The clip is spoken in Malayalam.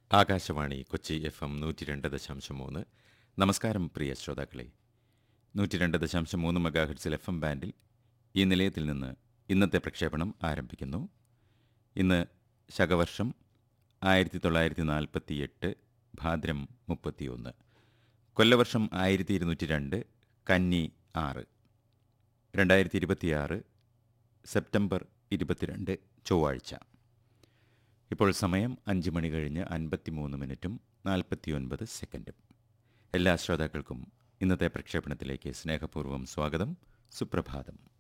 ആകാശവാണി കൊച്ചി എഫ് എം നൂറ്റി രണ്ട് ദശാംശം മൂന്ന് നമസ്കാരം പ്രിയ ശ്രോതാക്കളെ നൂറ്റി രണ്ട് ദശാംശം മൂന്ന് മെഗാഹെഡ്സിൽ എഫ് എം ബാൻഡിൽ ഈ നിലയത്തിൽ നിന്ന് ഇന്നത്തെ പ്രക്ഷേപണം ആരംഭിക്കുന്നു ഇന്ന് ശകവർഷം ആയിരത്തി തൊള്ളായിരത്തി നാൽപ്പത്തി എട്ട് ഭാദ്രം മുപ്പത്തിയൊന്ന് കൊല്ലവർഷം ആയിരത്തി ഇരുന്നൂറ്റി രണ്ട് കന്നി ആറ് രണ്ടായിരത്തി ഇരുപത്തിയാറ് സെപ്റ്റംബർ ഇരുപത്തിരണ്ട് ചൊവ്വാഴ്ച ഇപ്പോൾ സമയം അഞ്ച് മണി കഴിഞ്ഞ് അൻപത്തിമൂന്ന് മിനിറ്റും നാൽപ്പത്തിയൊൻപത് സെക്കൻഡും എല്ലാ ശ്രോതാക്കൾക്കും ഇന്നത്തെ പ്രക്ഷേപണത്തിലേക്ക് സ്നേഹപൂർവ്വം സ്വാഗതം സുപ്രഭാതം